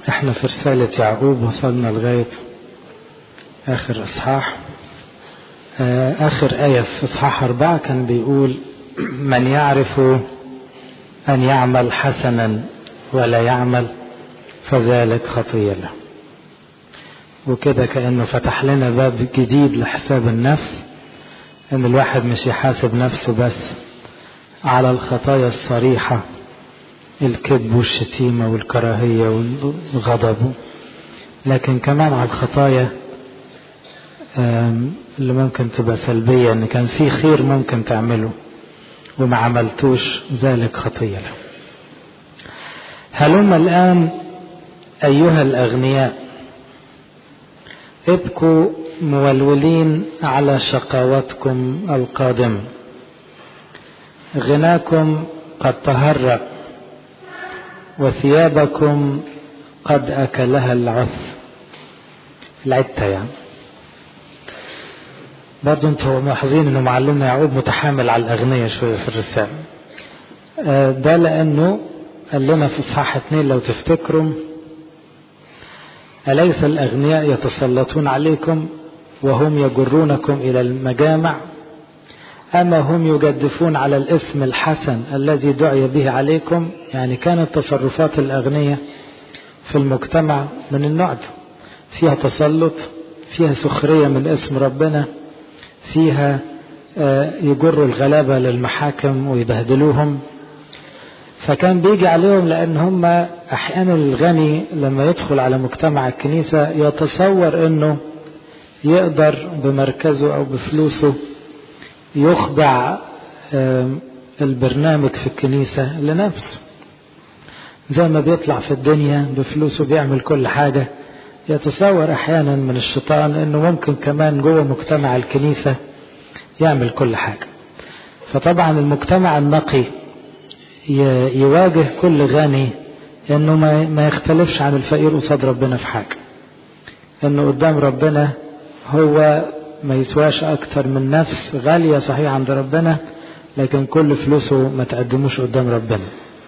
احنا في رسالة يعقوب وصلنا لغاية آخر إصحاح آخر آية في إصحاح أربعة كان بيقول من يعرف أن يعمل حسنا ولا يعمل فذلك خطية له وكده كأنه فتح لنا باب جديد لحساب النفس أن الواحد مش يحاسب نفسه بس على الخطايا الصريحة الكذب والشتيمة والكراهية والغضب لكن كمان على الخطايا اللي ممكن تبقى سلبية ان كان في خير ممكن تعمله وما عملتوش ذلك خطية له هلم الآن أيها الأغنياء ابكوا مولولين على شقاوتكم القادمة غناكم قد تهرأ وثيابكم قد أكلها العث العتة يعني برضو انتوا ملاحظين انه معلمنا يعقوب متحامل على الاغنياء شويه في الرساله ده لانه قال لنا في اصحاح اثنين لو تفتكروا اليس الاغنياء يتسلطون عليكم وهم يجرونكم الى المجامع اما هم يجدفون على الاسم الحسن الذي دعي به عليكم يعني كانت تصرفات الاغنياء في المجتمع من النوع ده فيها تسلط فيها سخريه من اسم ربنا فيها يجروا الغلابة للمحاكم ويبهدلوهم فكان بيجي عليهم لأن هم أحيانا الغني لما يدخل على مجتمع الكنيسة يتصور أنه يقدر بمركزه أو بفلوسه يخضع البرنامج في الكنيسة لنفسه زي ما بيطلع في الدنيا بفلوسه بيعمل كل حاجة يتصور أحيانا من الشيطان أنه ممكن كمان جوه مجتمع الكنيسة يعمل كل حاجة فطبعا المجتمع النقي يواجه كل غني انه ما يختلفش عن الفقير قصاد ربنا في حاجة انه قدام ربنا هو ما يسواش اكتر من نفس غالية صحيح عند ربنا لكن كل فلوسه ما تقدموش قدام ربنا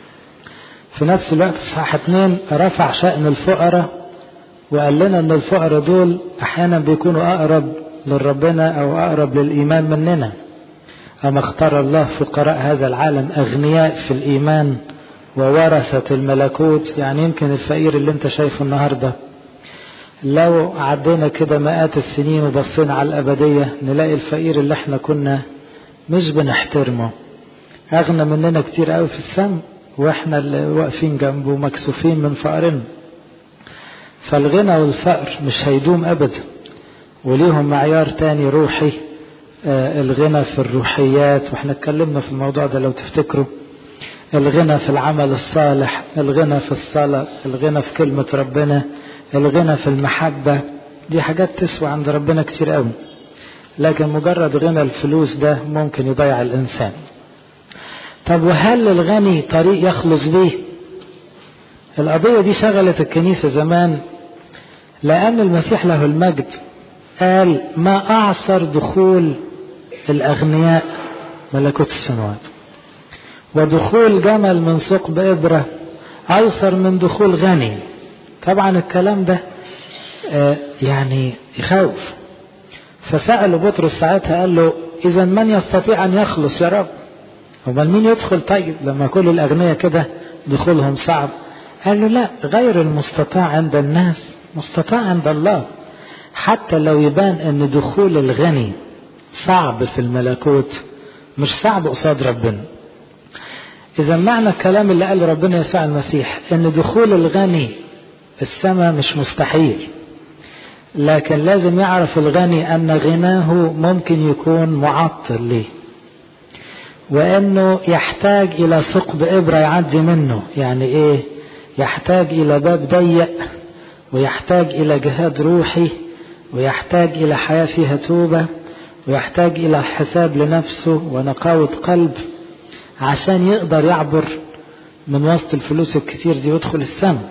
في نفس الوقت صحاح اتنين رفع شأن الفقراء وقال لنا ان الفقراء دول احيانا بيكونوا اقرب لربنا او اقرب للايمان مننا اما اختار الله فقراء هذا العالم اغنياء في الايمان وورثة الملكوت يعني يمكن الفقير اللي انت شايفه النهارده لو عدينا كده مئات السنين وبصينا على الابدية نلاقي الفقير اللي احنا كنا مش بنحترمه اغنى مننا كتير قوي في السم واحنا اللي واقفين جنبه مكسوفين من فقرنا فالغنى والفقر مش هيدوم ابدا وليهم معيار تاني روحي آه الغنى في الروحيات واحنا اتكلمنا في الموضوع ده لو تفتكروا الغنى في العمل الصالح الغنى في الصلاة الغنى في كلمة ربنا الغنى في المحبة دي حاجات تسوى عند ربنا كتير قوي لكن مجرد غنى الفلوس ده ممكن يضيع الإنسان طب وهل الغني طريق يخلص بيه القضية دي شغلت الكنيسة زمان لأن المسيح له المجد قال ما أعصر دخول الأغنياء ملكوت السماوات ودخول جمل من ثقب إبرة أيسر من دخول غني طبعا الكلام ده آه يعني يخوف فسأله بطرس ساعتها قال له إذا من يستطيع أن يخلص يا رب أمال مين يدخل طيب لما كل الأغنياء كده دخولهم صعب قال له لا غير المستطاع عند الناس مستطاع عند الله حتى لو يبان ان دخول الغني صعب في الملكوت مش صعب قصاد ربنا اذا معنى الكلام اللي قاله ربنا يسوع المسيح ان دخول الغني السماء مش مستحيل لكن لازم يعرف الغني ان غناه ممكن يكون معطل ليه وانه يحتاج الى ثقب ابره يعدي منه يعني ايه يحتاج الى باب ضيق ويحتاج الى جهاد روحي ويحتاج الى حياه فيها توبه ويحتاج الى حساب لنفسه ونقاوه قلب عشان يقدر يعبر من وسط الفلوس الكتير دي ويدخل السماء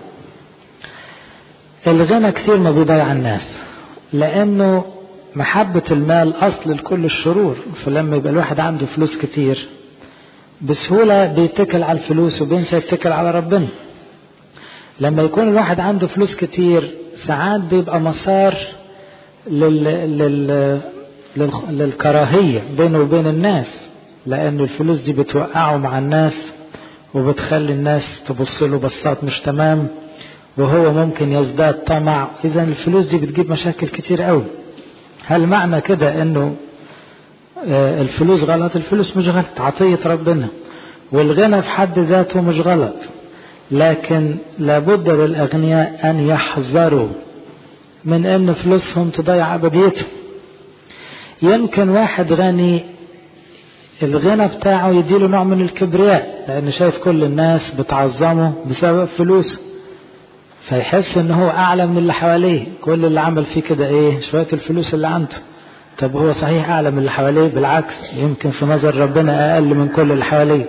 الغنى كتير ما بيضيع الناس لانه محبة المال أصل لكل الشرور فلما يبقى الواحد عنده فلوس كتير بسهولة بيتكل على الفلوس وبينسى يتكل على ربنا لما يكون الواحد عنده فلوس كتير ساعات بيبقى مسار لل... لل... لل... للكراهية بينه وبين الناس لأن الفلوس دي بتوقعه مع الناس وبتخلي الناس تبص له بصات مش تمام وهو ممكن يزداد طمع إذا الفلوس دي بتجيب مشاكل كتير قوي هل معنى كده إنه الفلوس غلط الفلوس مش غلط عطية ربنا والغنى في حد ذاته مش غلط لكن لابد للأغنياء أن يحذروا من أن فلوسهم تضيع أبديتهم يمكن واحد غني الغنى بتاعه يديله نوع من الكبرياء لأن شايف كل الناس بتعظمه بسبب فلوسه فيحس ان هو اعلى من اللي حواليه كل اللي عمل فيه كده ايه شوية الفلوس اللي عنده طب هو صحيح اعلى من اللي حواليه بالعكس يمكن في نظر ربنا اقل من كل اللي حواليه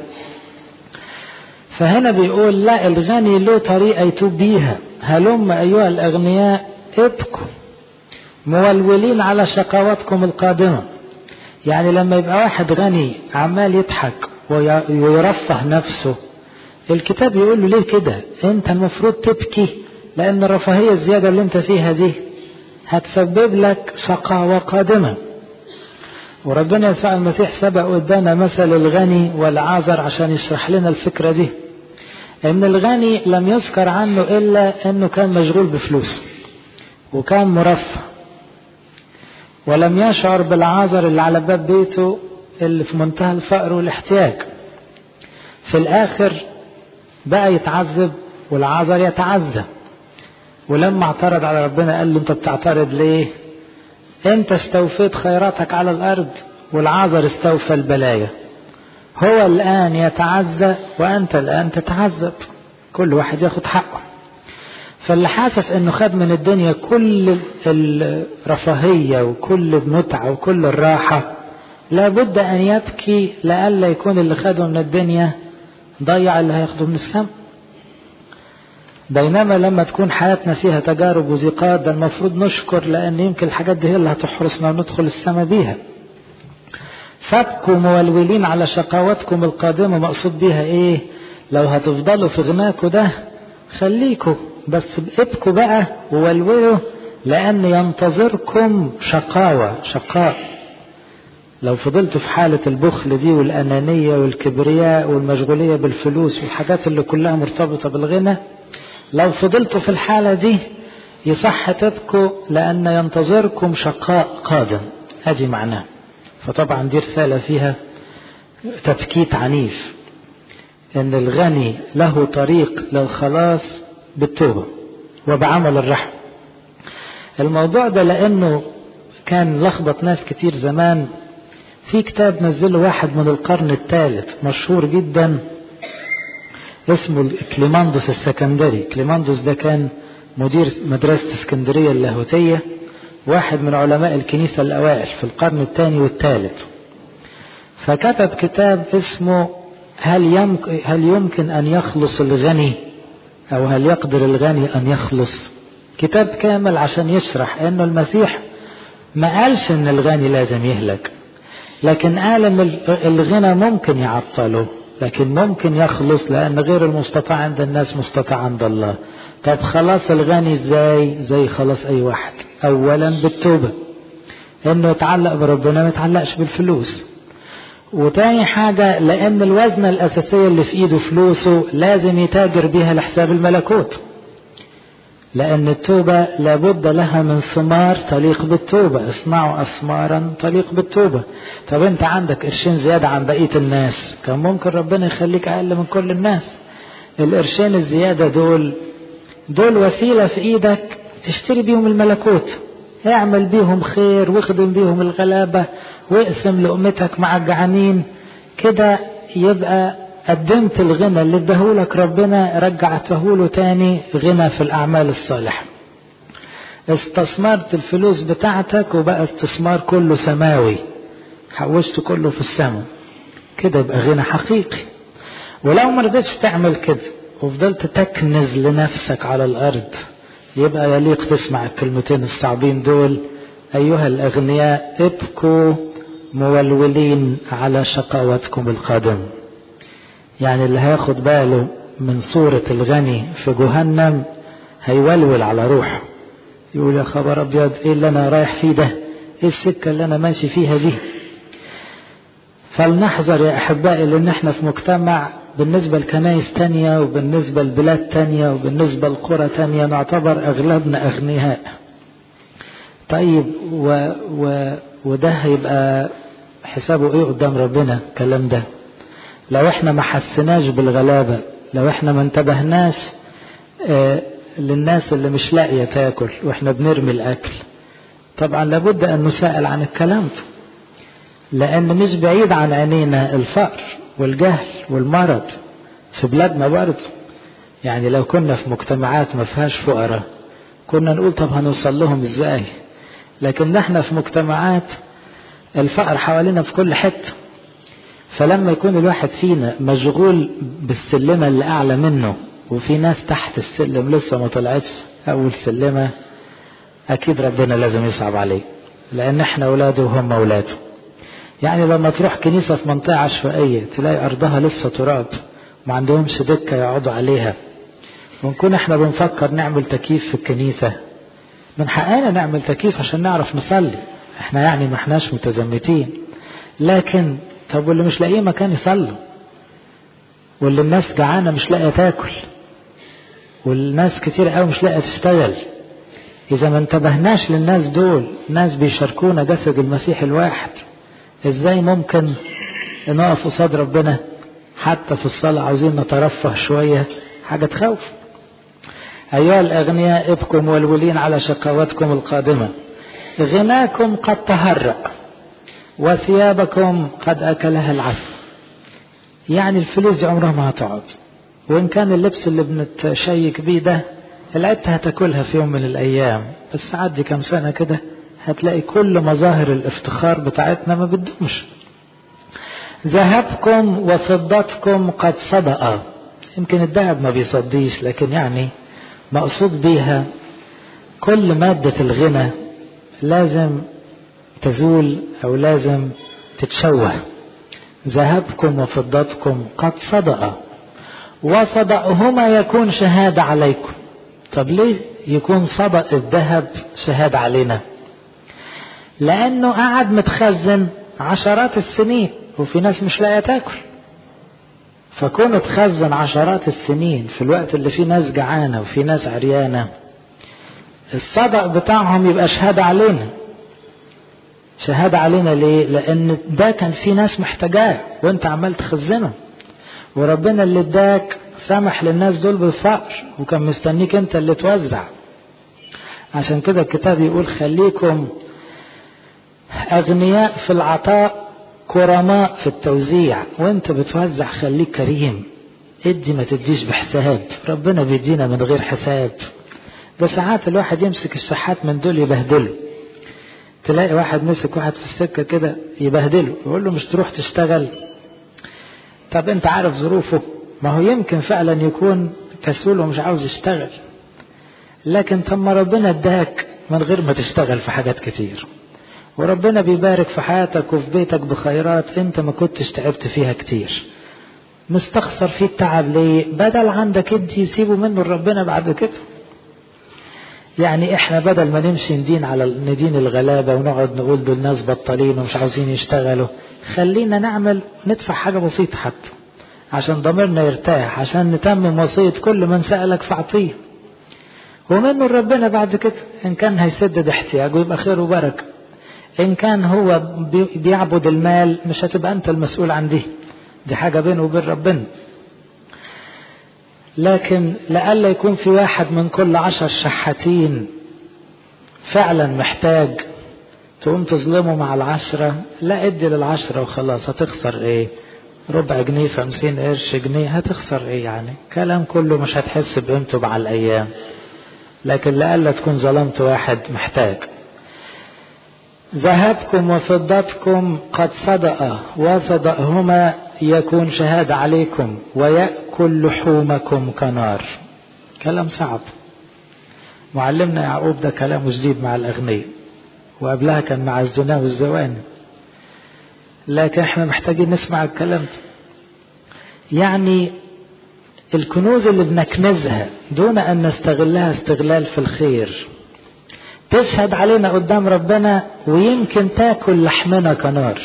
فهنا بيقول لا الغني له طريقة يتوب بيها هلم ايها الاغنياء ابكوا مولولين على شقواتكم القادمة يعني لما يبقى واحد غني عمال يضحك ويرفه نفسه الكتاب يقول له ليه كده انت المفروض تبكي لان الرفاهية الزيادة اللي انت فيها دي هتسبب لك شقاوة قادمة وربنا يسوع المسيح سبق قدامنا مثل الغني والعازر عشان يشرح لنا الفكرة دي ان الغني لم يذكر عنه الا انه كان مشغول بفلوس وكان مرفه ولم يشعر بالعازر اللي على باب بيته اللي في منتهى الفقر والاحتياج في الاخر بقى يتعذب والعازر يتعذب ولما اعترض على ربنا قال له انت بتعترض ليه انت استوفيت خيراتك على الارض والعازر استوفى البلايا هو الان يتعزى وانت الان تتعذب كل واحد ياخد حقه فاللي حاسس انه خد من الدنيا كل الرفاهية وكل المتعة وكل الراحة لابد ان يبكي لئلا يكون اللي خده من الدنيا ضيع اللي هياخده من السماء بينما لما تكون حياتنا فيها تجارب وزيقات ده المفروض نشكر لان يمكن الحاجات دي هي اللي هتحرسنا وندخل السماء بيها فابكوا مولولين على شقاوتكم القادمة مقصود بيها ايه لو هتفضلوا في غناكوا ده خليكوا بس ابكوا بقى وولولوا لأن ينتظركم شقاوة شقاء لو فضلتوا في حالة البخل دي والأنانية والكبرياء والمشغولية بالفلوس والحاجات اللي كلها مرتبطة بالغنى لو فضلتوا في الحالة دي يصح تبكوا لأن ينتظركم شقاء قادم هذه معناه فطبعا دي رسالة فيها تبكيت عنيف ان الغني له طريق للخلاص بالتوبة وبعمل الرحم الموضوع ده لانه كان لخبط ناس كتير زمان في كتاب نزله واحد من القرن الثالث مشهور جدا اسمه كليماندوس السكندري كليماندوس ده كان مدير مدرسة اسكندرية اللاهوتية واحد من علماء الكنيسة الأوائل في القرن الثاني والثالث فكتب كتاب اسمه هل يمكن, هل يمكن أن يخلص الغني أو هل يقدر الغني أن يخلص كتاب كامل عشان يشرح أنه المسيح ما قالش أن الغني لازم يهلك لكن قال أن الغنى ممكن يعطله لكن ممكن يخلص لأن غير المستطاع عند الناس مستطاع عند الله طب خلاص الغني ازاي زي خلاص أي واحد أولا بالتوبة انه يتعلق بربنا ما يتعلقش بالفلوس وتاني حاجة لأن الوزنة الأساسية اللي في إيده فلوسه لازم يتاجر بيها لحساب الملكوت لأن التوبة لابد لها من ثمار تليق بالتوبة اصنعوا أثمارا تليق بالتوبة طب أنت عندك قرشين زيادة عن بقية الناس كان ممكن ربنا يخليك أقل من كل الناس القرشين الزيادة دول دول وسيلة في إيدك تشتري بيهم الملكوت اعمل بيهم خير واخدم بيهم الغلابة واقسم لقمتك مع الجعانين كده يبقى قدمت الغنى اللي اداهولك ربنا رجعته له تاني غنى في الأعمال الصالحة استثمرت الفلوس بتاعتك وبقى استثمار كله سماوي حوشت كله في السماء كده يبقى غنى حقيقي ولو ما رضيتش تعمل كده وفضلت تكنز لنفسك على الأرض يبقى يليق تسمع الكلمتين الصعبين دول أيها الأغنياء ابكوا مولولين على شقاوتكم القادمة يعني اللي هياخد باله من صورة الغني في جهنم هيولول على روحه يقول يا خبر أبيض إيه اللي أنا رايح فيه ده إيه السكة اللي أنا ماشي فيها دي فلنحذر يا أحبائي لأن إحنا في مجتمع بالنسبة لكنايس تانية وبالنسبة لبلاد تانية وبالنسبة لقرى تانية نعتبر أغلبنا أغنياء طيب و و وده هيبقى حسابه ايه قدام ربنا الكلام ده لو احنا ما حسناش بالغلابة لو احنا ما انتبهناش اه للناس اللي مش لاقية تاكل واحنا بنرمي الاكل طبعا لابد ان نسأل عن الكلام ده لان مش بعيد عن عينينا الفقر والجهل والمرض في بلادنا برضه يعني لو كنا في مجتمعات ما فيهاش فقراء كنا نقول طب هنوصل لهم ازاي لكن احنا في مجتمعات الفقر حوالينا في كل حته فلما يكون الواحد فينا مشغول بالسلمه اللي اعلى منه وفي ناس تحت السلم لسه ما طلعتش اول سلمه اكيد ربنا لازم يصعب عليه لان احنا اولاده وهم اولاده يعني لما تروح كنيسه في منطقه عشوائيه تلاقي ارضها لسه تراب ما عندهمش دكه يقعدوا عليها ونكون احنا بنفكر نعمل تكييف في الكنيسه من حقنا نعمل تكييف عشان نعرف نصلي احنا يعني ما احناش متزمتين لكن طب واللي مش لاقيه مكان يصلوا واللي الناس جعانه مش لاقيه تاكل والناس كتير قوي مش لاقيه تشتغل اذا ما انتبهناش للناس دول ناس بيشاركونا جسد المسيح الواحد ازاي ممكن نقف قصاد ربنا حتى في الصلاه عاوزين نترفه شويه حاجه تخوف أيها الأغنياء ابكوا مولولين على شقواتكم القادمة غناكم قد تهرأ وثيابكم قد أكلها العفو يعني الفلوس دي عمرها ما هتقعد وإن كان اللبس اللي بنتشيك بيه ده العدة هتاكلها في يوم من الأيام بس عدي كام سنة كده هتلاقي كل مظاهر الافتخار بتاعتنا ما بتدومش ذهبكم وفضتكم قد صدأ يمكن الذهب ما بيصديش لكن يعني مقصود بيها كل مادة الغنى لازم تزول أو لازم تتشوه ذهبكم وفضتكم قد صدأ وصدأهما يكون شهادة عليكم طب ليه يكون صدأ الذهب شهادة علينا لأنه قعد متخزن عشرات السنين وفي ناس مش لاقية تاكل فكونه تخزن عشرات السنين في الوقت اللي فيه ناس جعانة وفي ناس عريانة الصدق بتاعهم يبقى شهادة علينا شهادة علينا ليه؟ لأن ده كان في ناس محتاجاه وأنت عمال تخزنه وربنا اللي اداك سمح للناس دول بالفقر وكان مستنيك أنت اللي توزع عشان كده الكتاب يقول خليكم أغنياء في العطاء كرماء في التوزيع وانت بتوزع خليك كريم ادي ما تديش بحساب ربنا بيدينا من غير حساب ده ساعات الواحد يمسك الشحات من دول يبهدله تلاقي واحد مسك واحد في السكة كده يبهدله يقول له مش تروح تشتغل طب انت عارف ظروفه ما هو يمكن فعلا يكون كسول ومش عاوز يشتغل لكن طب ما ربنا اداك من غير ما تشتغل في حاجات كتير وربنا بيبارك في حياتك وفي بيتك بخيرات انت ما كنتش تعبت فيها كتير مستخسر فيه التعب ليه بدل عندك ادي يسيبه منه ربنا بعد كده يعني احنا بدل ما نمشي ندين على ندين الغلابة ونقعد نقول دول ناس بطالين ومش عاوزين يشتغلوا خلينا نعمل ندفع حاجة بسيطة حتى عشان ضميرنا يرتاح عشان نتمم وصية كل من سألك فاعطيه ومنه ربنا بعد كده ان كان هيسدد احتياجه يبقى خير وبركه إن كان هو بيعبد المال مش هتبقى أنت المسؤول عن دي دي حاجة بينه وبين ربنا لكن لألا يكون في واحد من كل عشر شحاتين فعلا محتاج تقوم تظلمه مع العشرة لا ادي للعشرة وخلاص هتخسر ايه ربع جنيه خمسين قرش جنيه هتخسر ايه يعني كلام كله مش هتحس بقيمته مع الأيام لكن لألا تكون ظلمت واحد محتاج ذهبكم وفضتكم قد صدأ وصدأهما يكون شهادة عليكم ويأكل لحومكم كنار كلام صعب معلمنا يعقوب ده كلامه جديد مع الأغنياء وقبلها كان مع الزنا والزواني لكن احنا محتاجين نسمع الكلام ده يعني الكنوز اللي بنكنزها دون أن نستغلها استغلال في الخير تشهد علينا قدام ربنا ويمكن تاكل لحمنا كنار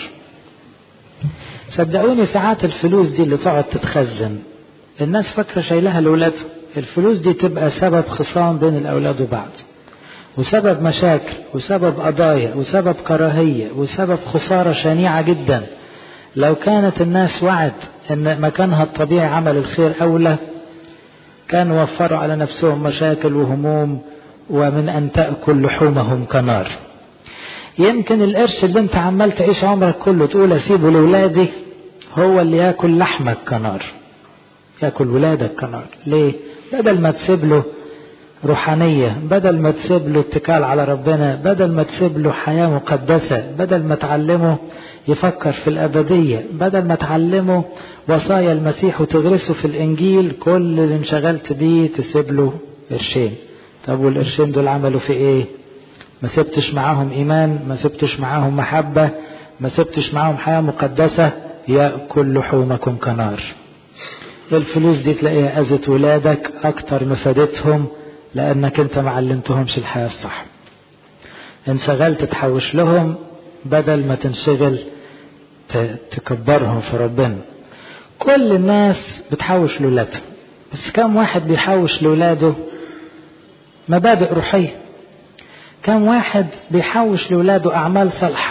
صدقوني ساعات الفلوس دي اللي تقعد تتخزن الناس فاكرة شايلها لأولادها الفلوس دي تبقى سبب خصام بين الأولاد وبعض وسبب مشاكل وسبب قضايا وسبب كراهية وسبب خسارة شنيعة جدا لو كانت الناس وعد ان مكانها الطبيعي عمل الخير اولى كانوا وفروا على نفسهم مشاكل وهموم ومن ان تاكل لحومهم كنار يمكن القرش اللي انت عمال تعيش عمرك كله تقول اسيبه لاولادي هو اللي ياكل لحمك كنار ياكل ولادك كنار ليه بدل ما تسيب له روحانية بدل ما تسيب له اتكال على ربنا بدل ما تسيب له حياة مقدسة بدل ما تعلمه يفكر في الأبدية بدل ما تعلمه وصايا المسيح وتغرسه في الإنجيل كل اللي انشغلت بيه تسيب له قرشين طب والقرشين دول عملوا في إيه؟ ما سبتش معاهم إيمان ما سبتش معاهم محبة ما سبتش معاهم حياة مقدسة يأكل لحومكم كنار الفلوس دي تلاقيها أذت ولادك أكتر ما فادتهم لأنك أنت ما علمتهمش الحياة الصح انشغلت تحوش لهم بدل ما تنشغل تكبرهم في ربنا كل الناس بتحوش لولادها بس كم واحد بيحوش لولاده مبادئ روحية كم واحد بيحوش لولاده أعمال صالحة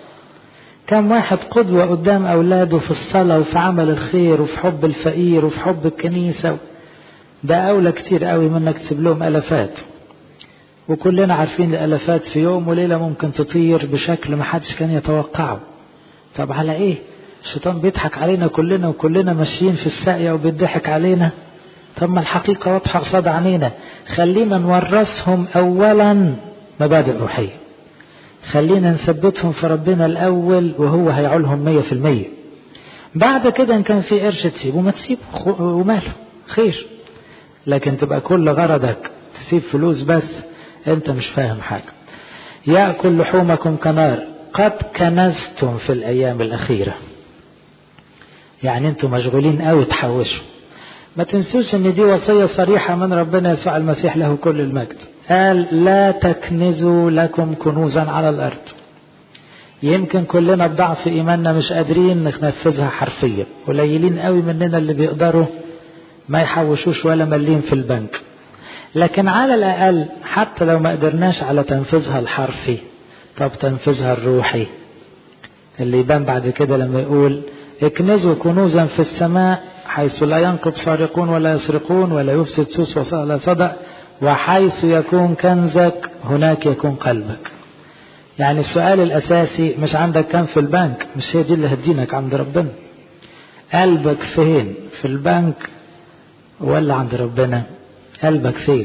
كم واحد قدوة قدام أولاده في الصلاة وفي عمل الخير وفي حب الفقير وفي حب الكنيسة ده أولى كتير قوي منك تسيب لهم ألفات وكلنا عارفين الألفات في يوم وليلة ممكن تطير بشكل ما حدش كان يتوقعه طب على إيه الشيطان بيضحك علينا كلنا وكلنا ماشيين في الساقية وبيضحك علينا طب ما الحقيقة واضحة قصاد عينينا خلينا نورثهم أولا مبادئ روحية خلينا نثبتهم في ربنا الأول وهو هيعولهم مية في المية بعد كده إن كان في قرش تسيبه ما تسيبه وماله خير لكن تبقى كل غرضك تسيب فلوس بس انت مش فاهم حاجة يأكل لحومكم كنار قد كنزتم في الأيام الأخيرة يعني انتم مشغولين قوي تحوشوا ما تنسوش ان دي وصية صريحة من ربنا يسوع المسيح له كل المجد قال لا تكنزوا لكم كنوزا على الأرض يمكن كلنا بضعف إيماننا مش قادرين ننفذها حرفيا قليلين قوي مننا اللي بيقدروا ما يحوشوش ولا مليم في البنك لكن على الأقل حتى لو ما قدرناش على تنفيذها الحرفي طب تنفيذها الروحي اللي يبان بعد كده لما يقول اكنزوا كنوزا في السماء حيث لا ينقض سارقون ولا يسرقون ولا يفسد سوس ولا صدق وحيث يكون كنزك هناك يكون قلبك يعني السؤال الأساسي مش عندك كم في البنك مش هي دي اللي هتدينك عند ربنا قلبك فين في البنك ولا عند ربنا قلبك فين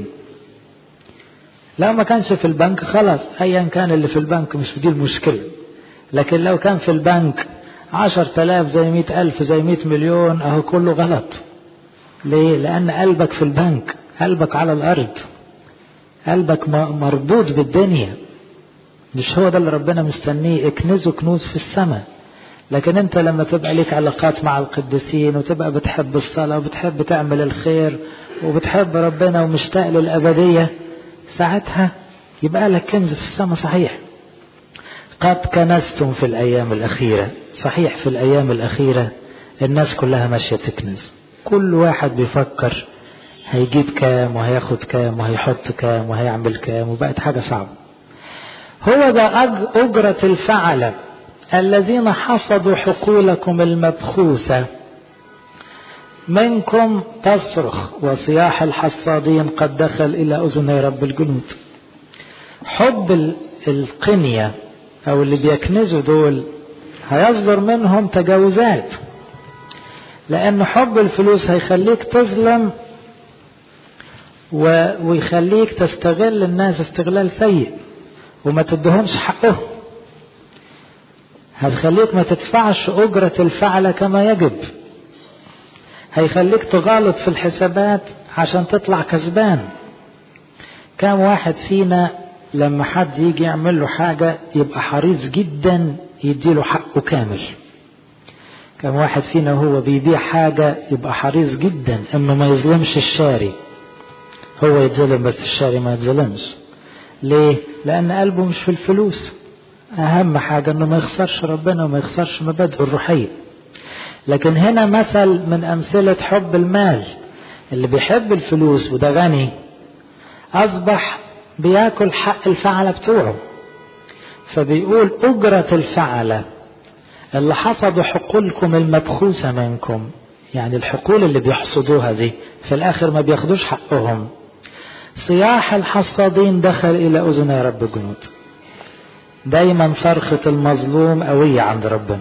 لو ما كانش في البنك خلاص ايا كان اللي في البنك مش دي المشكلة لكن لو كان في البنك عشر تلاف زي مئة ألف زي مئة مليون أهو كله غلط ليه؟ لأن قلبك في البنك قلبك على الأرض قلبك مربوط بالدنيا مش هو ده اللي ربنا مستنيه اكنزوا كنوز في السماء لكن انت لما تبقى ليك علاقات مع القديسين وتبقى بتحب الصلاة وبتحب تعمل الخير وبتحب ربنا ومشتاق للأبدية ساعتها يبقى لك كنز في السماء صحيح قد كنزتم في الأيام الأخيرة صحيح في الأيام الأخيرة الناس كلها ماشية تكنز كل واحد بيفكر هيجيب كام وهياخد كام وهيحط كام وهيعمل كام وبقت حاجة صعبة هو ده أجرة الفعلة الذين حصدوا حقولكم المبخوسة منكم تصرخ وصياح الحصادين قد دخل إلى أذني رب الجنود حب القنية أو اللي بيكنزوا دول هيصدر منهم تجاوزات لأن حب الفلوس هيخليك تظلم ويخليك تستغل الناس استغلال سيء وما تدهمش حقهم هتخليك ما تدفعش أجرة الفعل كما يجب هيخليك تغالط في الحسابات عشان تطلع كسبان كم واحد فينا لما حد يجي يعمل له حاجة يبقى حريص جدا يديله حقه كامل كم واحد فينا وهو بيبيع حاجة يبقى حريص جدا انه ما يظلمش الشاري هو يتظلم بس الشاري ما يتظلمش ليه لان قلبه مش في الفلوس اهم حاجة انه ما يخسرش ربنا وما يخسرش مبادئه الروحية لكن هنا مثل من امثلة حب المال اللي بيحب الفلوس وده غني اصبح بياكل حق الفعلة بتوعه فبيقول اجرة الفعلة اللي حصدوا حقولكم المبخوسة منكم يعني الحقول اللي بيحصدوها دي في الاخر ما بياخدوش حقهم صياح الحصادين دخل الى اذني رب الجنود دايما صرخة المظلوم قوية عند ربنا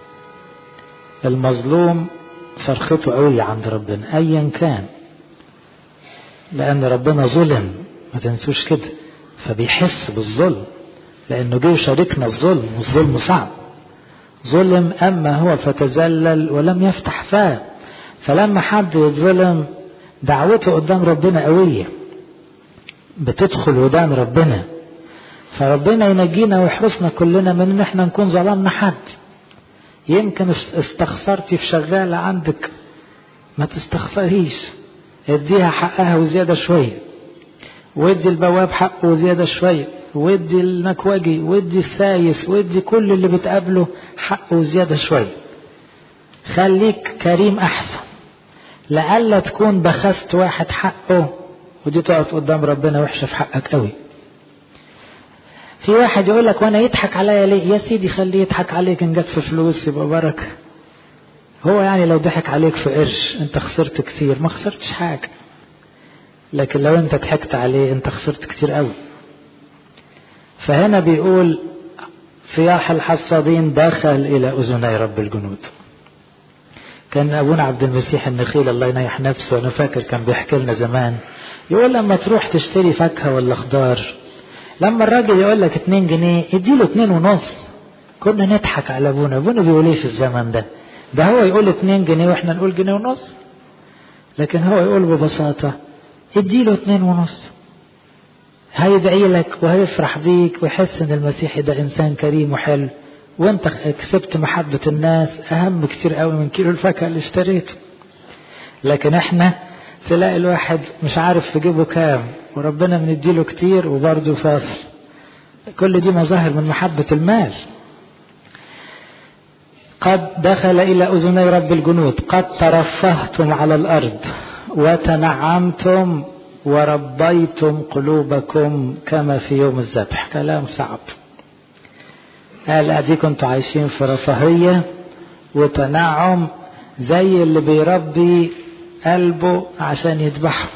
المظلوم صرخته قوية عند ربنا ايا كان لان ربنا ظلم ما تنسوش كده فبيحس بالظلم لانه جه يشاركنا الظلم والظلم صعب ظلم اما هو فتذلل ولم يفتح فاه فلما حد يتظلم دعوته قدام ربنا قويه بتدخل ودان ربنا فربنا ينجينا ويحرسنا كلنا من ان احنا نكون ظلمنا حد يمكن استخسرتي في شغالة عندك ما تستخسريش اديها حقها وزيادة شوية وادي البواب حقه وزيادة شوية وادي المكوجي وادي السايس وادي كل اللي بتقابله حقه وزيادة شوية خليك كريم احسن لألا تكون بخست واحد حقه ودي تقف قدام ربنا وحشة في حقك قوي في واحد يقول لك وانا يضحك عليا ليه يا سيدي خليه يضحك عليك ان جت في فلوس يبقى بركه هو يعني لو ضحك عليك في قرش انت خسرت كتير ما خسرتش حاجه لكن لو انت ضحكت عليه انت خسرت كتير قوي فهنا بيقول صياح الحصادين دخل الى اذني رب الجنود كان ابونا عبد المسيح النخيل الله ينيح نفسه انا فاكر كان بيحكي لنا زمان يقول لما تروح تشتري فاكهه ولا خضار لما الراجل يقول لك 2 جنيه اديله 2 ونص كنا نضحك على ابونا ابونا بيقول ايه في الزمن ده ده هو يقول 2 جنيه واحنا نقول جنيه ونص لكن هو يقول ببساطة اديله 2 ونص هيدعي لك وهيفرح بيك ويحس ان المسيحي ده انسان كريم وحلو وانت كسبت محبة الناس اهم كتير قوي من كيلو الفاكهة اللي اشتريته لكن احنا تلاقي الواحد مش عارف في جيبه كام وربنا بنديله كتير وبرضه فاصل كل دي مظاهر من محبة المال قد دخل إلى أذني رب الجنود قد ترفهتم على الأرض وتنعمتم وربيتم قلوبكم كما في يوم الذبح كلام صعب قال ادي كنتوا عايشين في رفاهية وتنعم زي اللي بيربي قلبه عشان يذبحه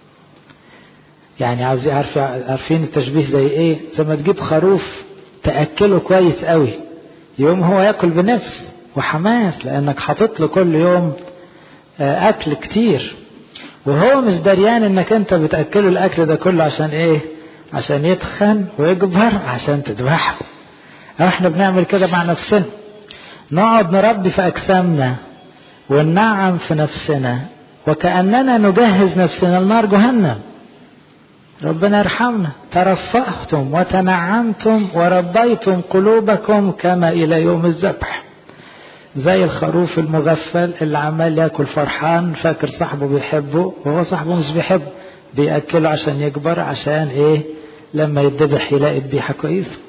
يعني عاوز عارف عارفين التشبيه زي ايه زي ما تجيب خروف تاكله كويس قوي يوم هو ياكل بنفس وحماس لانك حاطط له كل يوم اكل كتير وهو مش دريان انك انت بتاكله الاكل ده كله عشان ايه عشان يتخن ويكبر عشان تذبحه احنا بنعمل كده مع نفسنا نقعد نربي في اجسامنا وننعم في نفسنا وكاننا نجهز نفسنا لنار جهنم ربنا يرحمنا ترفهتم وتنعمتم وربيتم قلوبكم كما الى يوم الذبح زي الخروف المغفل اللي عمال ياكل فرحان فاكر صاحبه بيحبه وهو صاحبه مش بيحبه بياكله عشان يكبر عشان ايه لما يتذبح يلاقي ذبيحه كويسه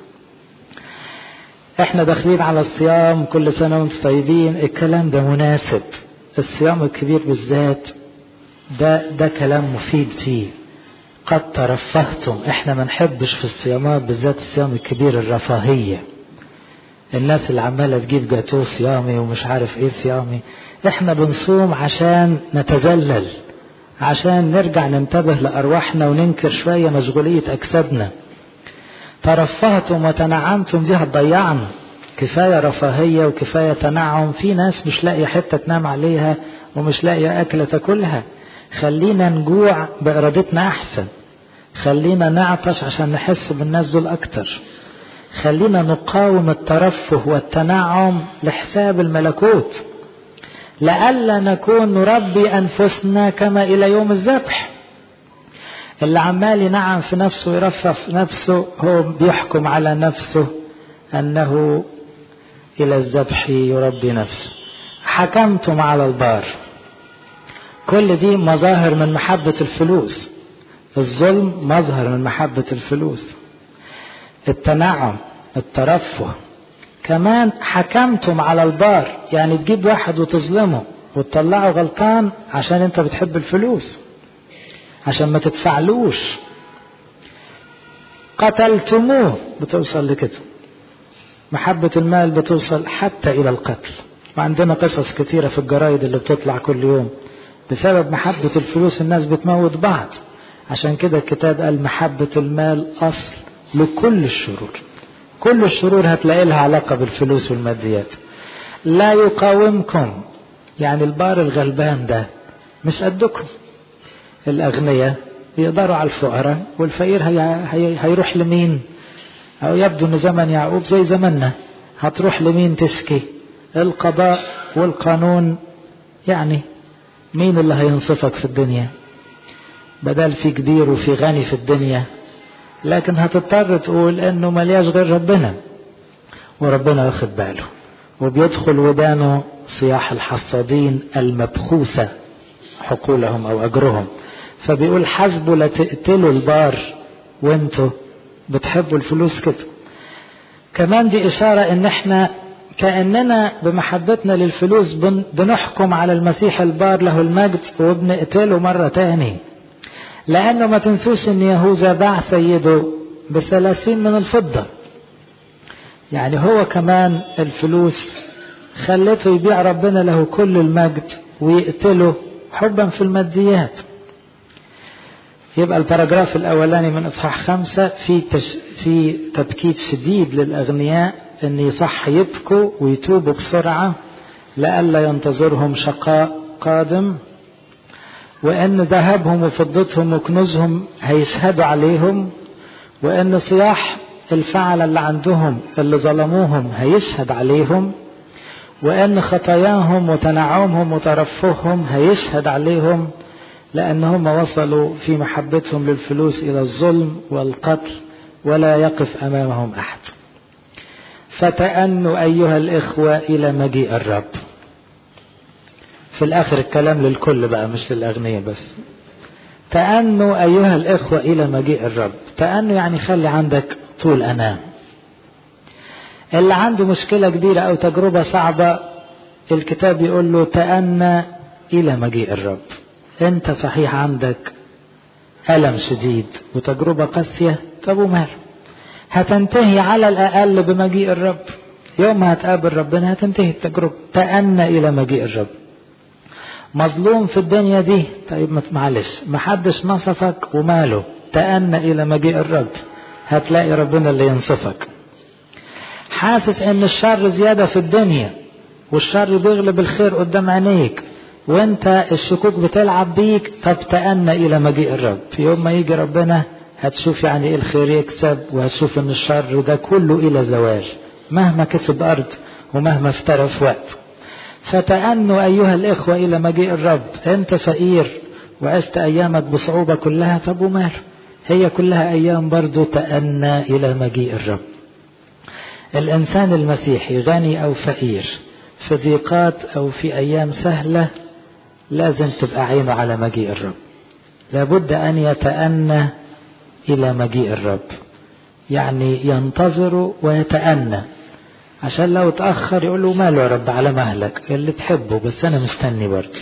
احنا داخلين على الصيام كل سنه وانتم طيبين الكلام ده مناسب الصيام الكبير بالذات ده ده كلام مفيد فيه قد ترفهتم احنا ما نحبش في الصيامات بالذات الصيام الكبير الرفاهيه الناس اللي عماله تجيب جاتوه صيامي ومش عارف ايه صيامي احنا بنصوم عشان نتذلل عشان نرجع ننتبه لارواحنا وننكر شويه مشغوليه اجسادنا ترفهتم وتنعمتم دي هتضيعنا كفايه رفاهيه وكفايه تنعم في ناس مش لاقيه حته تنام عليها ومش لاقيه اكله تاكلها خلينا نجوع بارادتنا احسن خلينا نعطش عشان نحس بالناس دول اكتر خلينا نقاوم الترفه والتنعم لحساب الملكوت لئلا نكون نربي انفسنا كما الى يوم الذبح اللي عمال ينعم في نفسه ويرفه في نفسه هو بيحكم على نفسه انه الى الذبح يربي نفسه حكمتم على البار كل دي مظاهر من محبة الفلوس الظلم مظهر من محبة الفلوس التنعم الترفه كمان حكمتم على البار يعني تجيب واحد وتظلمه وتطلعه غلطان عشان انت بتحب الفلوس عشان ما تدفعلوش قتلتموه بتوصل لكده محبة المال بتوصل حتى إلى القتل وعندنا قصص كثيرة في الجرايد اللي بتطلع كل يوم بسبب محبة الفلوس الناس بتموت بعض عشان كده الكتاب قال محبة المال أصل لكل الشرور كل الشرور هتلاقي لها علاقة بالفلوس والماديات لا يقاومكم يعني البار الغلبان ده مش قدكم الأغنياء يقدروا على الفقراء والفقير هي هي هيروح لمين أو يبدو أن زمن يعقوب زي زمننا هتروح لمين تشكي القضاء والقانون يعني مين اللي هينصفك في الدنيا بدل في كبير وفي غني في الدنيا لكن هتضطر تقول انه ملياش غير ربنا وربنا واخد باله وبيدخل ودانه صياح الحصادين المبخوسة حقولهم او اجرهم فبيقول حسبوا لا تقتلوا البار وانتوا بتحبوا الفلوس كده كمان دي اشارة ان احنا كأننا بمحبتنا للفلوس بنحكم على المسيح البار له المجد وبنقتله مرة تاني لأنه ما تنسوش أن يهوذا باع سيده بثلاثين من الفضة يعني هو كمان الفلوس خلته يبيع ربنا له كل المجد ويقتله حبا في الماديات يبقى الباراجراف الأولاني من إصحاح خمسة في تش... في تبكيت شديد للأغنياء أن يصح يبكوا ويتوبوا بسرعة لئلا ينتظرهم شقاء قادم وأن ذهبهم وفضتهم وكنوزهم هيشهدوا عليهم وأن صياح الفعل اللي عندهم اللي ظلموهم هيشهد عليهم وأن خطاياهم وتنعمهم وترفههم هيشهد عليهم لأنهم وصلوا في محبتهم للفلوس إلى الظلم والقتل ولا يقف أمامهم أحد فتأنوا أيها الإخوة إلى مجيء الرب في الآخر الكلام للكل بقى مش للأغنياء بس تأنوا أيها الإخوة إلى مجيء الرب تأنوا يعني خلي عندك طول أنام اللي عنده مشكلة كبيرة أو تجربة صعبة الكتاب يقول له تأنى إلى مجيء الرب أنت صحيح عندك ألم شديد وتجربة قاسية طب ومال هتنتهي على الأقل بمجيء الرب يوم ما هتقابل ربنا هتنتهي التجربة تأنى إلى مجيء الرب مظلوم في الدنيا دي طيب معلش محدش نصفك وماله تأنى إلى مجيء الرب هتلاقي ربنا اللي ينصفك حاسس ان الشر زيادة في الدنيا والشر بيغلب الخير قدام عينيك وانت الشكوك بتلعب بيك طب تأنى الى مجيء الرب في يوم ما يجي ربنا هتشوف يعني ايه الخير يكسب وهتشوف ان الشر ده كله الى زوال مهما كسب ارض ومهما افترى في وقت فتأنوا ايها الاخوة الى مجيء الرب انت فقير وعشت ايامك بصعوبة كلها طب وماله هي كلها ايام برضو تأنى الى مجيء الرب الإنسان المسيحي غني أو فقير في ضيقات أو في أيام سهلة لازم تبقى عينه على مجيء الرب لابد أن يتأنى إلى مجيء الرب يعني ينتظر ويتأنى عشان لو تأخر يقول له ماله يا رب على مهلك اللي تحبه بس أنا مستني برضه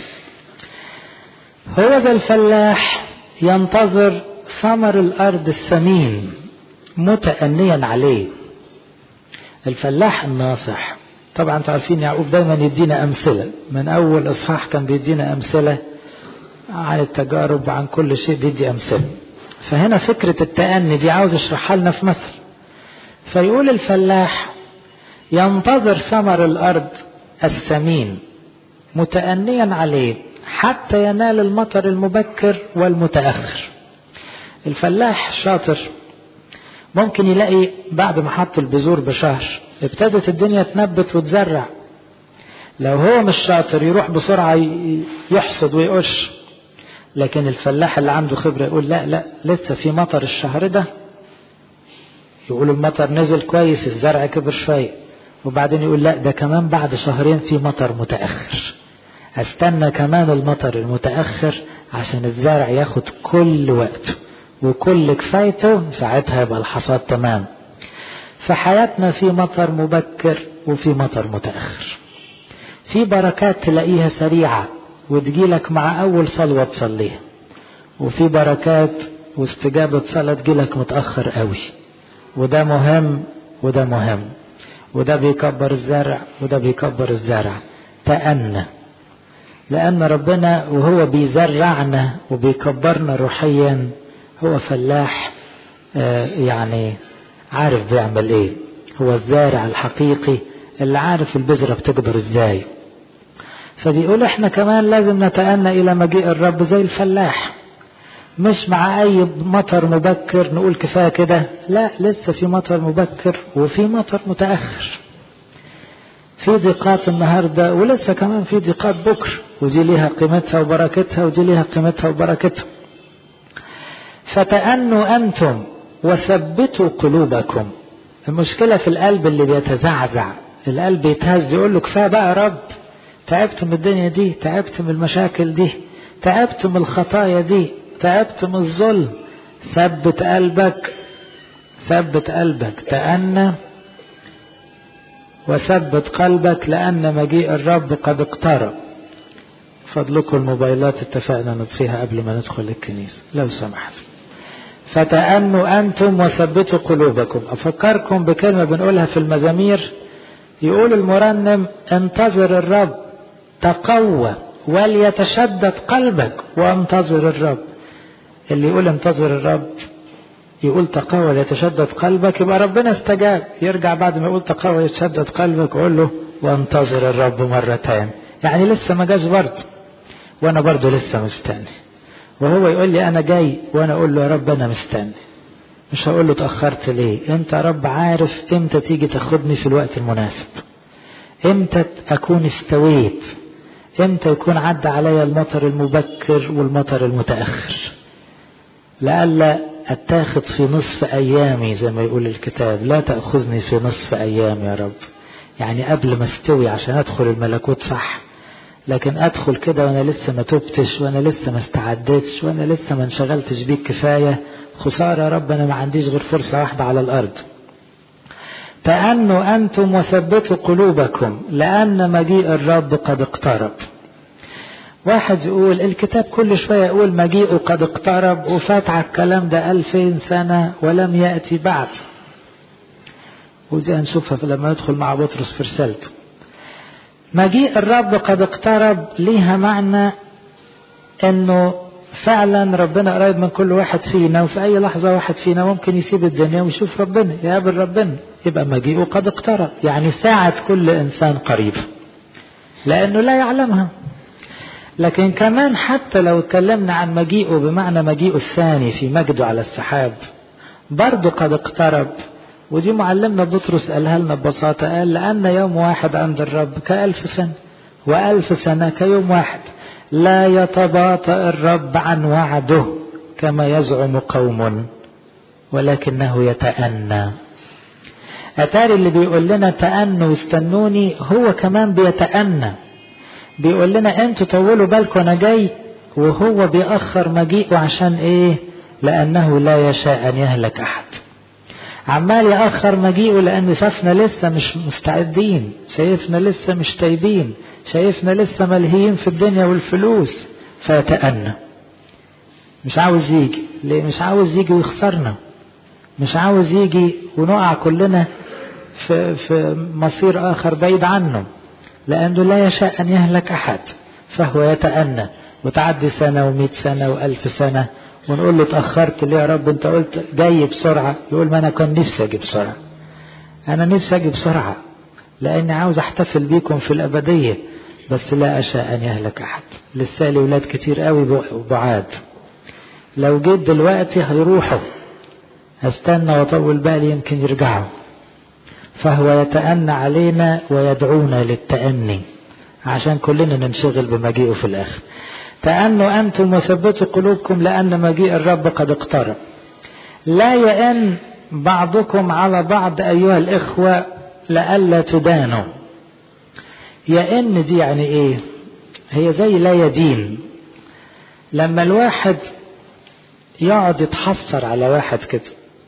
هو ذا الفلاح ينتظر ثمر الأرض الثمين متأنيا عليه الفلاح الناصح طبعا انتوا عارفين يعقوب دايما يدينا امثله من اول اصحاح كان بيدينا امثله عن التجارب وعن كل شيء بيدي امثله فهنا فكره التأني دي عاوز يشرحها لنا في مصر فيقول الفلاح ينتظر ثمر الارض الثمين متأنيا عليه حتى ينال المطر المبكر والمتأخر الفلاح شاطر ممكن يلاقي بعد ما حط البذور بشهر ابتدت الدنيا تنبت وتزرع لو هو مش شاطر يروح بسرعة يحصد ويقش لكن الفلاح اللي عنده خبرة يقول لا لا لسه في مطر الشهر ده يقول المطر نزل كويس الزرع كبر شوية وبعدين يقول لا ده كمان بعد شهرين في مطر متأخر استنى كمان المطر المتأخر عشان الزرع ياخد كل وقته وكل كفايته ساعتها يبقى الحصاد تمام في حياتنا في مطر مبكر وفي مطر متأخر في بركات تلاقيها سريعة وتجيلك مع أول صلوة تصليها وفي بركات واستجابة صلاة تجيلك متأخر قوي وده مهم وده مهم وده بيكبر الزرع وده بيكبر الزرع تأنى لأن ربنا وهو بيزرعنا وبيكبرنا روحيا هو فلاح آه يعني عارف بيعمل ايه هو الزارع الحقيقي اللي عارف البذرة بتكبر ازاي فبيقول احنا كمان لازم نتأنى الى مجيء الرب زي الفلاح مش مع اي مطر مبكر نقول كفاية كده لا لسه في مطر مبكر وفي مطر متأخر في ضيقات النهاردة ولسه كمان في ضيقات بكر ودي ليها قيمتها وبركتها ودي ليها قيمتها وبركتها فتأنوا أنتم وثبتوا قلوبكم المشكلة في القلب اللي بيتزعزع القلب يتهز يقول له كفاية بقى يا رب تعبت من الدنيا دي تعبت من المشاكل دي تعبت من الخطايا دي تعبت من الظلم ثبت قلبك ثبت قلبك تأنى وثبت قلبك لأن مجيء الرب قد اقترب فضلكم الموبايلات اتفقنا نطفيها قبل ما ندخل الكنيسة لو سمحت فتأنوا أنتم وثبتوا قلوبكم أفكركم بكلمة بنقولها في المزامير يقول المرنم انتظر الرب تقوى وليتشدد قلبك وانتظر الرب اللي يقول انتظر الرب يقول تقوى ليتشدد قلبك يبقى ربنا استجاب يرجع بعد ما يقول تقوى يتشدد قلبك ويقول له وانتظر الرب مرتين يعني لسه ما جاش برضه وانا برضه لسه مستني وهو يقول لي انا جاي وانا اقول له يا رب انا مستني مش هقول له اتاخرت ليه انت يا رب عارف امتى تيجي تاخدني في الوقت المناسب امتى اكون استويت امتى يكون عدى عليا المطر المبكر والمطر المتاخر لئلا اتاخد في نصف ايامي زي ما يقول الكتاب لا تاخذني في نصف ايامي يا رب يعني قبل ما استوي عشان ادخل الملكوت صح لكن ادخل كده وانا لسه ما تبتش وانا لسه ما استعدتش وانا لسه ما انشغلتش بيك كفايه خساره يا رب انا ما عنديش غير فرصه واحده على الارض تأنوا أنتم وثبتوا قلوبكم لأن مجيء الرب قد اقترب واحد يقول الكتاب كل شوية يقول مجيئه قد اقترب وفات على الكلام ده ألفين سنة ولم يأتي بعد ودي هنشوفها لما ندخل مع بطرس في رسالته مجيء الرب قد اقترب ليها معنى انه فعلا ربنا قريب من كل واحد فينا وفي اي لحظة واحد فينا ممكن يسيب الدنيا ويشوف ربنا يقابل ربنا يبقى مجيئه قد اقترب يعني ساعة كل انسان قريبة لانه لا يعلمها لكن كمان حتى لو اتكلمنا عن مجيئه بمعنى مجيئه الثاني في مجده على السحاب برضه قد اقترب ودي معلمنا بطرس قالها لنا ببساطة قال لأن يوم واحد عند الرب كألف سنة وألف سنة كيوم واحد لا يتباطأ الرب عن وعده كما يزعم قوم ولكنه يتأنى أتاري اللي بيقول لنا تأنوا واستنوني هو كمان بيتأنى بيقول لنا انتوا طولوا بالكم انا جاي وهو بيأخر مجيئه عشان ايه لأنه لا يشاء أن يهلك أحد عمال يأخر مجيئه لأن شافنا لسه مش مستعدين شايفنا لسه مش تايبين شايفنا لسه ملهيين في الدنيا والفلوس فيتأنى مش عاوز يجي ليه مش عاوز يجي ويخسرنا مش عاوز يجي ونقع كلنا في, في مصير آخر بعيد عنه لأنه لا يشاء أن يهلك أحد فهو يتأنى وتعدي سنة ومئة سنة وألف سنة ونقول له اتأخرت ليه يا رب أنت قلت جاي بسرعة يقول ما أنا كان نفسي أجي بسرعة أنا نفسي أجي بسرعة لأني عاوز أحتفل بيكم في الأبدية بس لا أشاء أن يهلك أحد لسه لي ولاد كتير قوي بعاد لو جيت دلوقتي هيروحوا هستنى وأطول بالي يمكن يرجعوا فهو يتأنى علينا ويدعونا للتأني عشان كلنا ننشغل بمجيئه في الآخر تأنوا أنتم وثبتوا قلوبكم لأن مجيء الرب قد اقترب لا يئن بعضكم على بعض أيها الإخوة لئلا تدانوا يا ان دي يعني ايه هي زي لا يدين لما الواحد يقعد يتحسر على واحد كده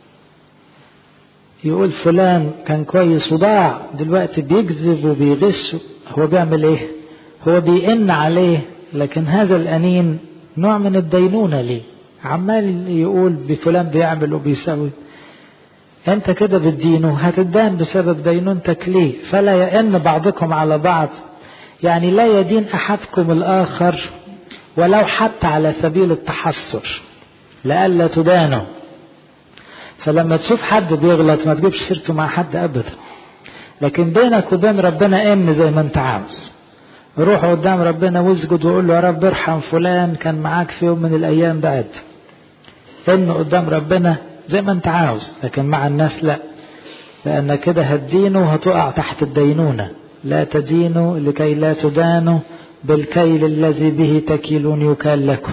يقول فلان كان كويس وضاع دلوقتي بيكذب وبيغش هو بيعمل ايه هو بيئن عليه لكن هذا الأنين نوع من الدينونة ليه عمال يقول بفلان بيعمل وبيسوي انت كده بتدينه هتدان بسبب دينونتك ليه فلا يئن بعضكم على بعض يعني لا يدين احدكم الاخر ولو حتى على سبيل التحسر لئلا تدانوا فلما تشوف حد بيغلط ما تجيبش سيرته مع حد ابدا لكن بينك وبين ربنا ان زي ما انت عاوز روح قدام ربنا واسجد وقول له يا رب ارحم فلان كان معاك في يوم من الايام بعد ان قدام ربنا زي ما انت عاوز لكن مع الناس لا لان كده هتدينه وهتقع تحت الدينونه لا تدينوا لكي لا تدانوا بالكيل الذي به تكيلون يكال لكم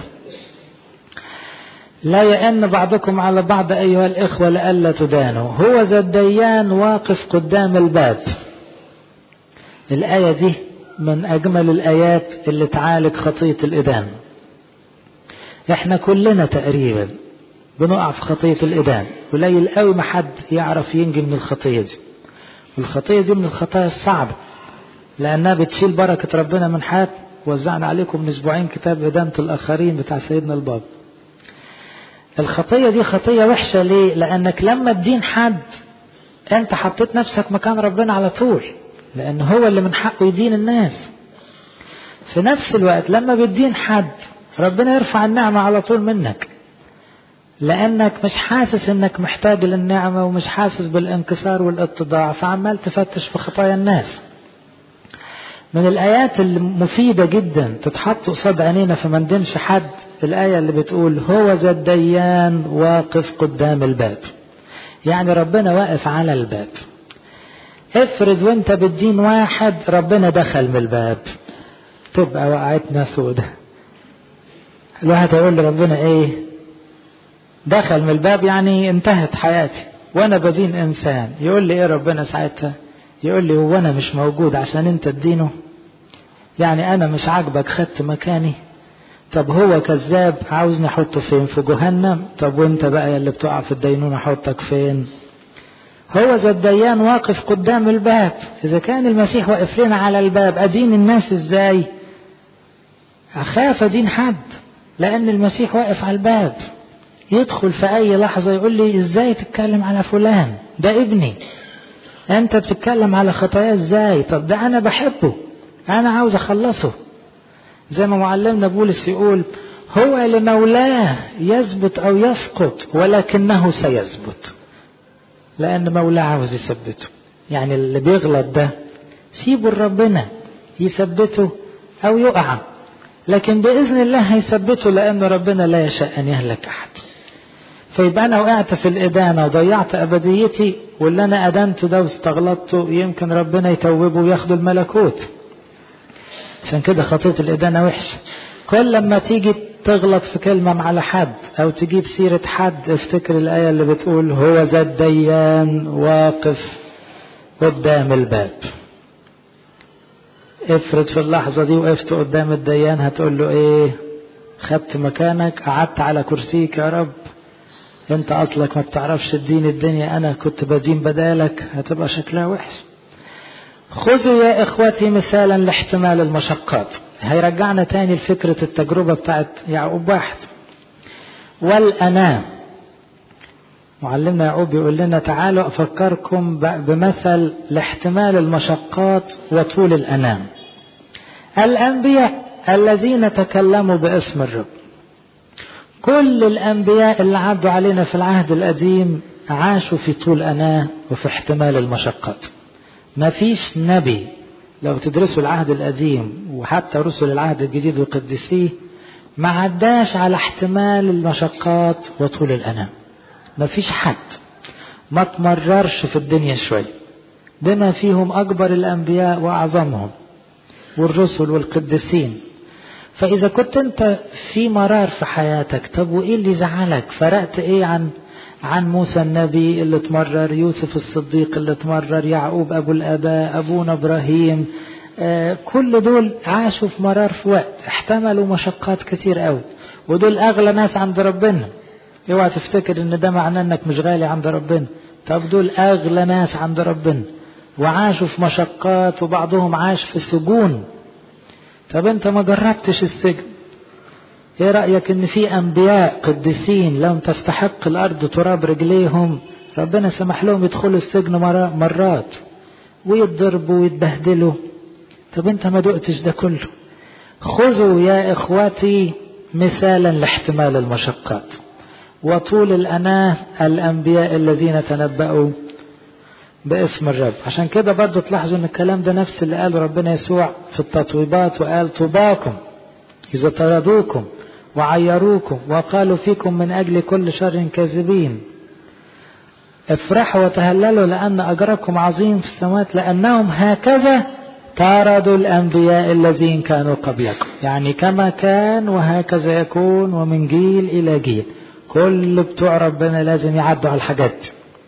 لا يأن بعضكم على بعض أيها الإخوة لئلا تدانوا هو ذا الديان واقف قدام الباب الآية دي من أجمل الآيات اللي تعالج خطية الإدان إحنا كلنا تقريبا بنقع في خطية الإدان قليل قوي ما حد يعرف ينجي من الخطية دي والخطية دي من الخطايا الصعبة لأنها بتشيل بركة ربنا من حياتنا وزعنا عليكم من أسبوعين كتاب إدانة الآخرين بتاع سيدنا الباب الخطية دي خطية وحشة ليه؟ لأنك لما تدين حد أنت حطيت نفسك مكان ربنا على طول لأن هو اللي من حقه يدين الناس في نفس الوقت لما بتدين حد ربنا يرفع النعمة على طول منك لأنك مش حاسس إنك محتاج للنعمة ومش حاسس بالانكسار والاتضاع فعمال تفتش في خطايا الناس من الآيات المفيدة جدا تتحط قصاد عينينا فما ندمش حد الآية اللي بتقول هو ذا الديان واقف قدام الباب يعني ربنا واقف على الباب افرض وانت بتدين واحد ربنا دخل من الباب تبقى وقعتنا سودة الواحد يقول لربنا ايه دخل من الباب يعني انتهت حياتي وانا بدين انسان يقول لي ايه ربنا ساعتها يقول لي هو انا مش موجود عشان انت تدينه يعني انا مش عاجبك خدت مكاني طب هو كذاب عاوزني احطه فين في جهنم طب وانت بقى اللي بتقع في الدينونة احطك فين هو ذا الديان واقف قدام الباب اذا كان المسيح واقف لنا على الباب ادين الناس ازاي اخاف ادين حد لان المسيح واقف على الباب يدخل في اي لحظة يقول لي ازاي تتكلم على فلان ده ابني انت بتتكلم على خطاياه ازاي طب ده انا بحبه انا عاوز اخلصه زي ما معلمنا بولس يقول هو لمولاه يثبت او يسقط ولكنه سيثبت لان مولاه عاوز يثبته يعني اللي بيغلط ده سيبه لربنا يثبته او يقع لكن باذن الله هيثبته لان ربنا لا يشاء ان يهلك احد فيبقى انا وقعت في الادانه وضيعت ابديتي واللي انا ادنته ده واستغلطته يمكن ربنا يتوبه وياخده الملكوت عشان كده خطية الإدانة وحشة كل لما تيجي تغلط في كلمة على حد أو تجيب سيرة حد افتكر الآية اللي بتقول هو ذا الديان واقف قدام الباب افرض في اللحظة دي وقفت قدام الديان هتقول له ايه خدت مكانك قعدت على كرسيك يا رب انت اصلك ما بتعرفش تدين الدنيا انا كنت بدين بدالك هتبقى شكلها وحش خذوا يا اخوتي مثالا لاحتمال المشقات هيرجعنا تاني لفكرة التجربة بتاعت يعقوب واحد والأنام معلمنا يعقوب يقول لنا تعالوا أفكركم بمثل لاحتمال المشقات وطول الأنام الأنبياء الذين تكلموا باسم الرب كل الأنبياء اللي عدوا علينا في العهد القديم عاشوا في طول أناه وفي احتمال المشقات ما فيش نبي لو تدرسوا العهد القديم وحتى رسل العهد الجديد وقدسيه ما عداش على احتمال المشقات وطول الأنام ما فيش حد ما تمررش في الدنيا شوي بما فيهم أكبر الأنبياء وأعظمهم والرسل والقديسين فإذا كنت أنت في مرار في حياتك طب وإيه اللي زعلك فرقت إيه عن عن موسى النبي اللي اتمرر يوسف الصديق اللي اتمرر يعقوب أبو الآباء أبونا إبراهيم آه كل دول عاشوا في مرار في وقت احتملوا مشقات كتير قوي ودول أغلى ناس عند ربنا اوعى تفتكر ان ده معناه انك مش غالي عند ربنا طب دول أغلى ناس عند ربنا وعاشوا في مشقات وبعضهم عاش في سجون طب انت ما جربتش السجن ايه رأيك ان في انبياء قديسين لم تستحق الارض تراب رجليهم ربنا سمح لهم يدخلوا السجن مرات ويتضربوا ويتبهدلوا طب انت ما دقتش ده كله خذوا يا اخواتي مثالا لاحتمال المشقات وطول الاناه الانبياء الذين تنبأوا باسم الرب عشان كده برضه تلاحظوا ان الكلام ده نفس اللي قاله ربنا يسوع في التطويبات وقال طوباكم اذا طردوكم وعيروكم وقالوا فيكم من اجل كل شر كاذبين افرحوا وتهللوا لان اجركم عظيم في السماوات لانهم هكذا طاردوا الانبياء الذين كانوا قبلكم يعني كما كان وهكذا يكون ومن جيل الى جيل كل بتوع ربنا لازم يعدوا على الحاجات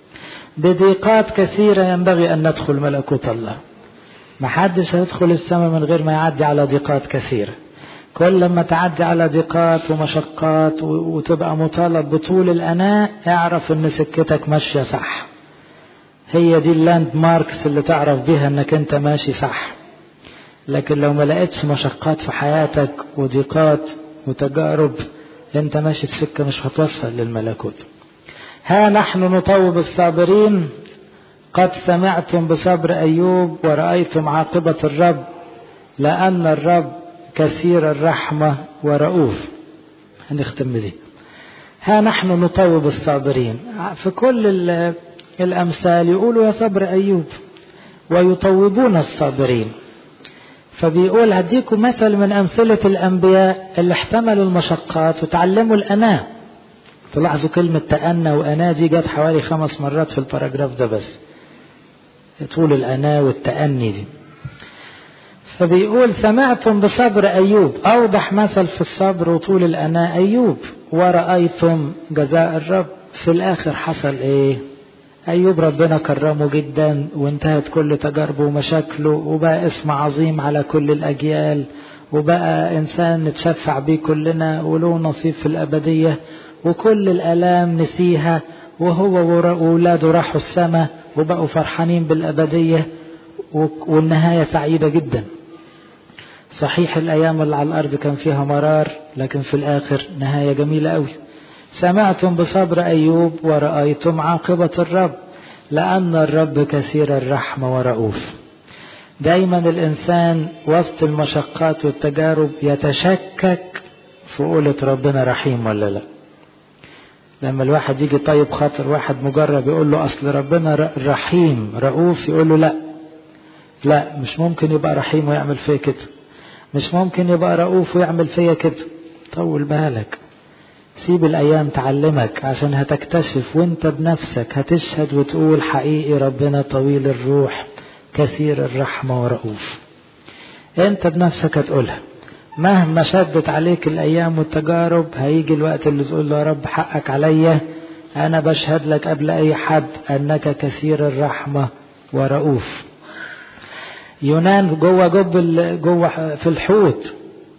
بضيقات كثيرة ينبغي أن ندخل ملكوت الله ما حدش هيدخل السماء من غير ما يعدي على ضيقات كثيرة كل ما تعدي على ضيقات ومشقات وتبقى مطالب بطول الأناء اعرف ان سكتك ماشية صح هي دي اللاند ماركس اللي تعرف بيها انك انت ماشي صح لكن لو ما لقيتش مشقات في حياتك وضيقات وتجارب انت ماشي في سكة مش هتوصل للملكوت ها نحن نطوب الصابرين قد سمعتم بصبر أيوب ورأيتم عاقبة الرب لأن الرب كثير الرحمة ورؤوف هنختم دي ها نحن نطوب الصابرين في كل الأمثال يقولوا يا صبر أيوب ويطوبون الصابرين فبيقول هديكم مثل من أمثلة الأنبياء اللي احتملوا المشقات وتعلموا الأناة تلاحظوا كلمة تأنى وأنا دي جت حوالي خمس مرات في الباراجراف ده بس طول الأنا والتأني دي فبيقول سمعتم بصبر أيوب أوضح مثل في الصبر وطول الأنا أيوب ورأيتم جزاء الرب في الآخر حصل إيه أيوب ربنا كرمه جدا وانتهت كل تجاربه ومشاكله وبقى اسم عظيم على كل الأجيال وبقى إنسان نتشفع بيه كلنا وله نصيب في الأبدية وكل الآلام نسيها وهو وولاده راحوا السماء وبقوا فرحانين بالأبدية والنهاية سعيدة جدا صحيح الأيام اللي على الأرض كان فيها مرار لكن في الآخر نهاية جميلة أوي سمعتم بصبر أيوب ورأيتم عاقبة الرب لأن الرب كثير الرحمة ورؤوف دايما الإنسان وسط المشقات والتجارب يتشكك في قولة ربنا رحيم ولا لا لما الواحد يجي طيب خاطر واحد مجرب يقول له أصل ربنا رحيم رؤوف يقول له لا لا مش ممكن يبقى رحيم ويعمل فيا كده مش ممكن يبقى رؤوف ويعمل فيا كده طول بالك سيب الأيام تعلمك عشان هتكتشف وانت بنفسك هتشهد وتقول حقيقي ربنا طويل الروح كثير الرحمة ورؤوف انت بنفسك هتقولها مهما شدت عليك الأيام والتجارب هيجي الوقت اللي تقول له يا رب حقك عليا أنا بشهد لك قبل أي حد أنك كثير الرحمة ورؤوف يونان جوه جب جوه في الحوت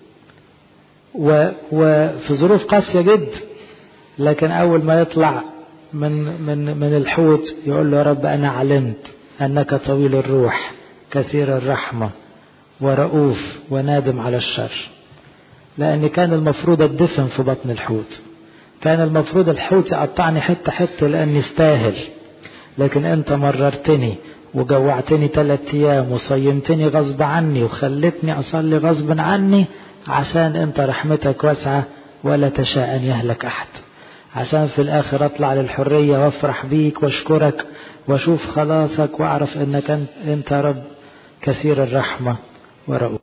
وفي ظروف قاسية جدا لكن أول ما يطلع من من من الحوت يقول له يا رب أنا علمت أنك طويل الروح كثير الرحمة ورؤوف ونادم على الشر لأن كان المفروض الدفن في بطن الحوت كان المفروض الحوت يقطعني حتة حتة لأني استاهل لكن أنت مررتني وجوعتني ثلاثة أيام وصيمتني غصب عني وخلتني أصلي غصب عني عشان أنت رحمتك واسعة ولا تشاء أن يهلك أحد عشان في الآخر أطلع للحرية وأفرح بيك وأشكرك وأشوف خلاصك وأعرف أنك أنت رب كثير الرحمة ورؤوف